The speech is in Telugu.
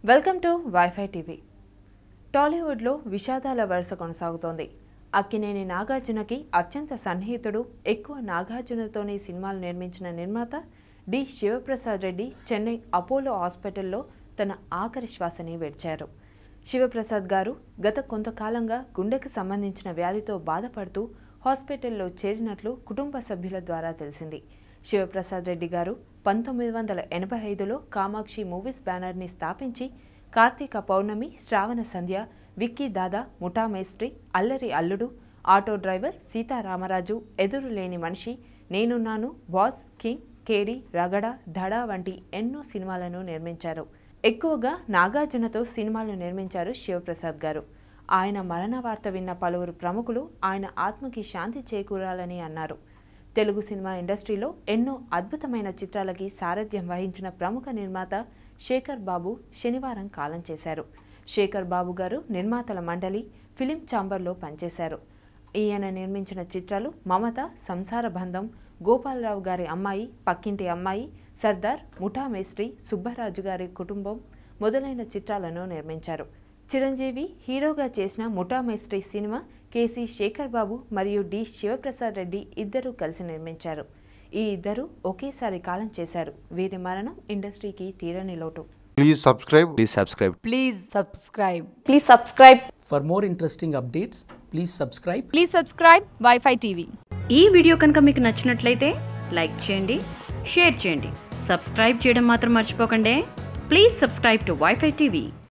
వెల్కమ్ టు వైఫై టీవీ టాలీవుడ్లో విషాదాల వరుస కొనసాగుతోంది అక్కినేని నాగార్జునకి అత్యంత సన్నిహితుడు ఎక్కువ నాగార్జునతోనే సినిమాలు నిర్మించిన నిర్మాత డి శివప్రసాద్ రెడ్డి చెన్నై అపోలో హాస్పిటల్లో తన ఆఖరి శ్వాసని విడిచారు శివప్రసాద్ గారు గత కొంతకాలంగా గుండెకు సంబంధించిన వ్యాధితో బాధపడుతూ హాస్పిటల్లో చేరినట్లు కుటుంబ సభ్యుల ద్వారా తెలిసింది శివప్రసాద్ రెడ్డి గారు పంతొమ్మిది వందల ఎనభై ఐదులో కామాక్షి మూవీస్ బ్యానర్ని స్థాపించి కార్తీక పౌర్ణమి శ్రావణ సంధ్య విక్కీ దాదా ముఠా మేస్త్రి అల్లరి అల్లుడు ఆటో డ్రైవర్ సీతారామరాజు ఎదురు లేని మనిషి నేనున్నాను బాస్ కింగ్ కేడి రగడ ధడ వంటి ఎన్నో సినిమాలను నిర్మించారు ఎక్కువగా నాగార్జునతో సినిమాలు నిర్మించారు శివప్రసాద్ గారు ఆయన మరణ వార్త విన్న పలువురు ప్రముఖులు ఆయన ఆత్మకి శాంతి చేకూరాలని అన్నారు తెలుగు సినిమా ఇండస్ట్రీలో ఎన్నో అద్భుతమైన చిత్రాలకి సారథ్యం వహించిన ప్రముఖ నిర్మాత శేఖర్ బాబు శనివారం కాలం చేశారు శేఖర్ బాబు గారు నిర్మాతల మండలి ఫిలిం ఛాంబర్లో పనిచేశారు ఈయన నిర్మించిన చిత్రాలు మమత సంసార బంధం గోపాలరావు గారి అమ్మాయి పక్కింటి అమ్మాయి సర్దార్ ముఠా మేస్త్రి సుబ్బరాజు గారి కుటుంబం మొదలైన చిత్రాలను నిర్మించారు చిరంజీవి హీరోగా చేసిన ముఠా మేస్త్రి సినిమా కేసీ శేఖర్ బాబు మరియు డి శివప్రసాద్ రెడ్డి ఇద్దరూ కలిసి నిర్మించారు ఈ ఇద్దరు ఒకేసారి కాలం చేశారు వీరి మరణం ఇండస్ట్రీకి తీరని లోటు Please subscribe. Please subscribe. Please subscribe. Please subscribe. For more interesting updates, please subscribe Please subscribe Wi-Fi TV. ఈ వీడియో కనుక మీకు నచ్చినట్లయితే లైక్ చేయండి షేర్ చేయండి సబ్స్క్రైబ్ చేయడం మాత్రం మర్చిపోకండి please subscribe to wifi TV